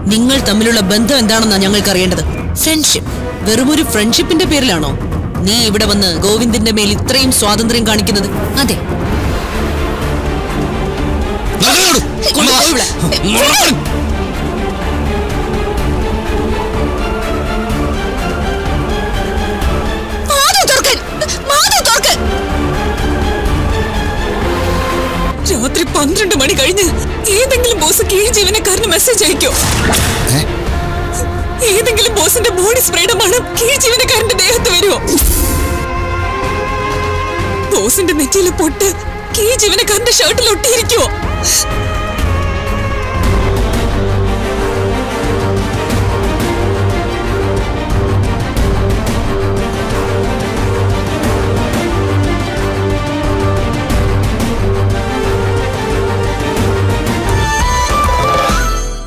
നിങ്ങൾ തമ്മിലുള്ള ബന്ധം എന്താണെന്നാ ഞങ്ങൾക്ക് അറിയേണ്ടത് ഫ്രണ്ട്ഷിപ്പ് വെറുമൊരു ഫ്രണ്ട്ഷിപ്പിന്റെ പേരിലാണോ നീ ഇവിടെ വന്ന് ഗോവിന്ദിന്റെ മേൽ ഇത്രയും സ്വാതന്ത്ര്യം കാണിക്കുന്നത് അതെ കൊണ്ടുപോ ഇവിടെ. മാധവ് തുറക്കൻ മാധവ് തുറക്കൻ രാത്രി പന്ത്രണ്ട് മണി കഴിഞ്ഞ് ഏതെങ്കിലും ബോസ് കീഴ് ജീവനക്കാരന് മെസ്സേജ് അയക്കോ ഏതെങ്കിലും ബോസിന്റെ ബോഡി സ്പ്രേയുടെ മണം കീഴ് ജീവനക്കാരന്റെ ദേഹത്ത് വരുമോ ബോസിന്റെ നെറ്റിയിലെ പൊട്ട് കീഴ് ജീവനക്കാരന്റെ ഷർട്ടിൽ ഒട്ടിയിരിക്കുവോ